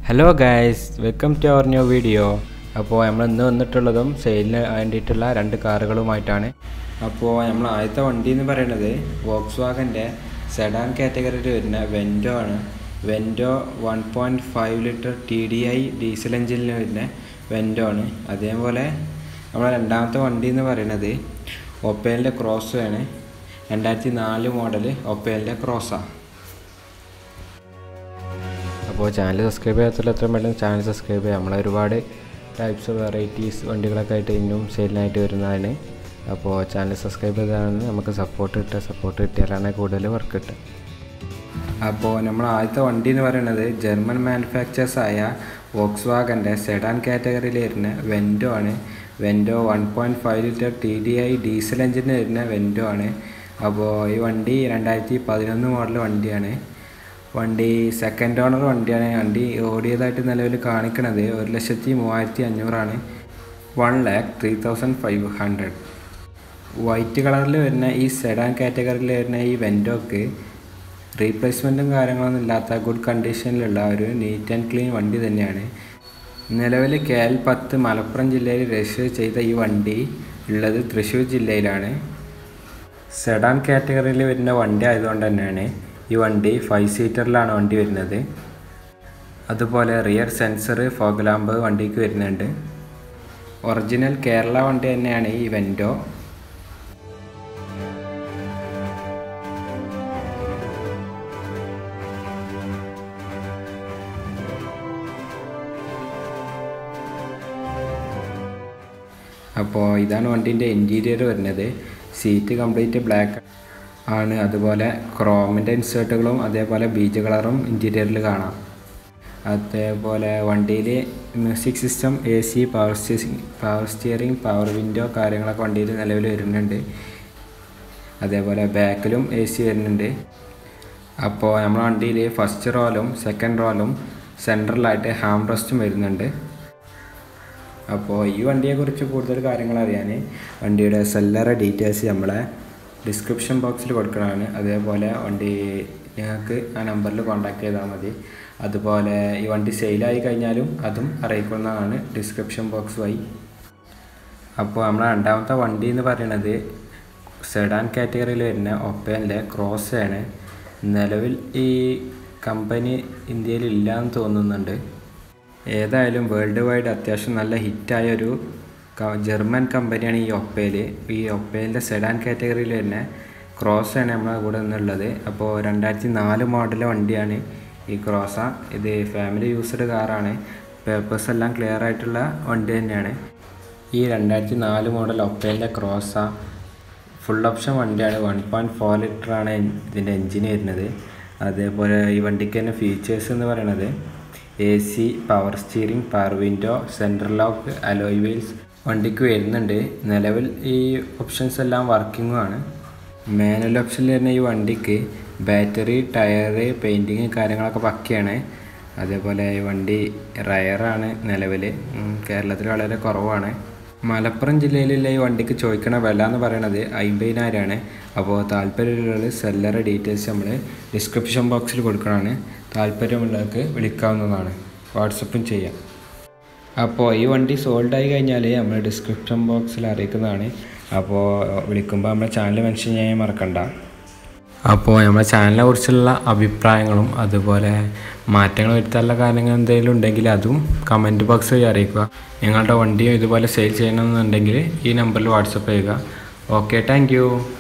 hello guys welcome to our new video അപ്പോൾ നമ്മൾ ഇന്ന് വന്നിട്ടുള്ളതും സെയിലിന് വേണ്ടിയിട്ടുള്ള രണ്ട് കാറുകളുമായിട്ടാണ് അപ്പോൾ നമ്മൾ ആദ്യത്തെ വണ്ടി എന്ന് പറയുന്നത് വോക്സ് വാഗൻ്റെ സെഡാൻ കാറ്റഗറിയിൽ വരുന്ന വെൻറ്റോ ആണ് Vento one point five litre T D I diesel എഞ്ചിനിൽ വരുന്ന വെൻറ്റോ ആണ് അതേപോലെ നമ്മളെ രണ്ടാമത്തെ വണ്ടി എന്ന് പറയുന്നത് ഒപ്പേലിൻ്റെ ക്രോസ് ആണ് രണ്ടായിരത്തി നാല് മോഡൽ ഒപ്പേലിൻ്റെ ക്രോസാണ് അപ്പോൾ ചാനൽ സബ്സ്ക്രൈബ് ചെയ്യാത്തുള്ള എത്ര പെട്ടെന്ന് ചാനൽ സബ്സ്ക്രൈബ് ചെയ്യാം നമ്മളെ ഒരുപാട് ടൈപ്സ് വെറൈറ്റീസ് വണ്ടികളൊക്കെ ആയിട്ട് ഇന്നും സെയിലിനായിട്ട് വരുന്നതാണ് അപ്പോൾ ചാനൽ സബ്സ്ക്രൈബ് ചെയ്താണ് നമുക്ക് സപ്പോർട്ട് കിട്ടുക സപ്പോർട്ട് കിട്ടിയാലാണ് കൂടുതൽ വർക്ക് കിട്ടുക അപ്പോൾ നമ്മൾ ആദ്യത്തെ വണ്ടി എന്ന് പറയുന്നത് ജർമ്മൻ മാനുഫാക്ചേഴ്സ് ആയ വോക്സ് വാഗൻ്റെ സെഡാൻ കാറ്റഗറിയിൽ വരുന്ന വെൻറ്റോ ആണ് Vento one point five litre T D I diesel എഞ്ചിന് വരുന്ന വെൻറ്റോ ആണ് അപ്പോൾ ഈ വണ്ടി രണ്ടായിരത്തി പതിനൊന്ന് മോഡൽ വണ്ടിയാണ് വണ്ടി സെക്കൻഡ് ഓണർ വണ്ടിയാണ് വണ്ടി ഓടിയതായിട്ട് നിലവിൽ കാണിക്കണത് ഒരു ലക്ഷത്തി മൂവായിരത്തി അഞ്ഞൂറാണ് one lakh three thousand five hundred white കളറിൽ വരുന്ന ഈ സെഡാൻ കാറ്റഗറിയിൽ വരുന്ന ഈ വെൻറ്റോക്ക് റീപ്ലേസ്മെൻറ്റും കാര്യങ്ങളൊന്നും ഇല്ലാത്ത ഗുഡ് കണ്ടീഷനിലുള്ള ഒരു നീറ്റ് ആൻഡ് ക്ലീൻ വണ്ടി തന്നെയാണ് നിലവിൽ കെ എൽ പത്ത് മലപ്പുറം ജില്ലയിൽ രജിസ്റ്റർ ചെയ്ത ഈ വണ്ടി ഉള്ളത് തൃശ്ശൂർ ജില്ലയിലാണ് സെഡാൻ കാറ്റഗറിയിൽ വരുന്ന വണ്ടി ആയതുകൊണ്ട് തന്നെയാണ് ഈ വണ്ടി ഫൈവ് സീറ്ററിലാണ് വണ്ടി വരുന്നത് അതുപോലെ റിയർ സെൻസർ ഫോഗ് ലാമ്പ് വണ്ടിക്ക് വരുന്നുണ്ട് ഒറിജിനൽ കേരള വണ്ടി തന്നെയാണ് ഈ വെൻറ്റോ അപ്പോൾ ഇതാണ് വണ്ടീൻ്റെ ഇൻറ്റീരിയർ വരുന്നത് സീറ്റ് കംപ്ലീറ്റ് ബ്ലാക്ക് ആണ് അതുപോലെ ക്രോമിൻ്റെ ഇൻസേർട്ടുകളും അതേപോലെ ബീജ് കളറും ഇൻറ്റീരിയറിൽ കാണാം അതേപോലെ വണ്ടിയിൽ music system A C power steering power steering power window കാര്യങ്ങളൊക്കെ വണ്ടിയിൽ നിലവിൽ വരുന്നുണ്ട് അതേപോലെ ബാക്കിലും എ സി വരുന്നുണ്ട് അപ്പോൾ നമ്മുടെ വണ്ടിയിൽ ഫസ്റ്റ് റോലും സെക്കൻഡ് റോലും സെൻട്രലായിട്ട് ഹാം റെസ്റ്റും വരുന്നുണ്ട് അപ്പോൾ ഈ വണ്ടിയെക്കുറിച്ച് കൂടുതൽ കാര്യങ്ങൾ അറിയാൻ വണ്ടിയുടെ സെല്ലറെ ഡീറ്റെയിൽസ് നമ്മളെ ഡിസ്ക്രിപ്ഷൻ ബോക്സിൽ കൊടുക്കണതാണ് അതേപോലെ വണ്ടി ഞങ്ങൾക്ക് ആ നമ്പറിൽ കോൺടാക്ട് ചെയ്താൽ മതി അതുപോലെ ഈ വണ്ടി സെയിലായി കഴിഞ്ഞാലും അതും അറിയിക്കുന്നതാണ് ഡിസ്ക്രിപ്ഷൻ ബോക്സ് വഴി അപ്പോൾ നമ്മുടെ രണ്ടാമത്തെ വണ്ടി എന്ന് പറയുന്നത് സെഡാൻ കാറ്റഗറിയിൽ വരുന്ന ഒപ്പേനിലെ ക്രോസ് ആണ് നിലവിൽ ഈ കമ്പനി ഇന്ത്യയിൽ ഇല്ല എന്ന് തോന്നുന്നുണ്ട് ഏതായാലും വേൾഡ് വൈഡ് അത്യാവശ്യം നല്ല ഹിറ്റായ ഒരു ജർമ്മൻ കമ്പനിയാണ് ഈ ഒപ്പേൽ ഈ ഒപ്പേലിൻ്റെ സെഡാൻ കാറ്റഗറിയിൽ തന്നെ ക്രോസ് ആണ് നമ്മളെ കൂടെ നിന്നുള്ളത് അപ്പോൾ രണ്ടായിരത്തി നാല് മോഡൽ വണ്ടിയാണ് ഈ ക്രോസ ഇത് ഫാമിലി യൂസ്ഡ് കാറാണ് പേപ്പേഴ്സ് എല്ലാം ക്ലിയർ ആയിട്ടുള്ള വണ്ടി തന്നെയാണ് ഈ രണ്ടായിരത്തി നാല് മോഡൽ ഒപ്പേലിൻ്റെ ക്രോസ ഫുൾ ഓപ്ഷൻ വണ്ടിയാണ് വൺ പോയിൻറ്റ് ഫോർ ലിറ്ററാണ് ഇതിൻ്റെ എൻജിൻ വരുന്നത് അതേപോലെ ഈ വണ്ടിക്ക് തന്നെ ഫീച്ചേഴ്സ് എന്ന് പറയുന്നത് A C power steering power window central lock alloy wheels വണ്ടിക്ക് വരുന്നുണ്ട് നിലവിൽ ഈ ഓപ്ഷൻസ് എല്ലാം വർക്കിങ്ങും ആണ് മാനുവൽ ഓപ്ഷനിൽ വരുന്ന ഈ വണ്ടിക്ക് ബാറ്ററി ടയറ് പെയിൻറ്റിങ് കാര്യങ്ങളൊക്കെ പക്കയാണ് അതേപോലെ ഈ വണ്ടി റയറാണ് നിലവിൽ കേരളത്തിൽ വളരെ കുറവാണ് മലപ്പുറം ജില്ലയിലുള്ള ഈ വണ്ടിക്ക് ചോദിക്കണ വില എന്ന് പറയുന്നത് അമ്പതിനായിരമാണ് അപ്പോൾ താല്പര്യമുള്ള സെല്ലറെ ഡീറ്റെയിൽസ് നമ്മൾ ഡിസ്ക്രിപ്ഷൻ ബോക്സിൽ കൊടുക്കണമാണ് താല്പര്യമുള്ളവർക്ക് വിളിക്കാവുന്നതാണ് വാട്സപ്പും ചെയ്യാം അപ്പോൾ ഈ വണ്ടി സോൾഡ് ആയി കഴിഞ്ഞാൽ നമ്മൾ ഡിസ്ക്രിപ്ഷൻ ബോക്സിൽ അറിയിക്കുന്നതാണ് അപ്പോൾ വിളിക്കുമ്പോൾ നമ്മുടെ ചാനൽ മെൻഷൻ ചെയ്യാൻ മറക്കണ്ട അപ്പോൾ നമ്മുടെ ചാനലിനെ കുറിച്ചുള്ള അഭിപ്രായങ്ങളും അതുപോലെ മാറ്റങ്ങൾ വരുത്താനുള്ള കാര്യങ്ങൾ എന്തെങ്കിലും ഉണ്ടെങ്കിൽ അതും കമൻറ്റ് ബോക്സ് വഴി അറിയിക്കുക നിങ്ങളുടെ വണ്ടിയും ഇതുപോലെ സെയിൽ ചെയ്യണമെന്നുണ്ടെങ്കിൽ ഈ നമ്പറിൽ വാട്സപ്പ് ചെയ്യുക ഓക്കെ താങ്ക്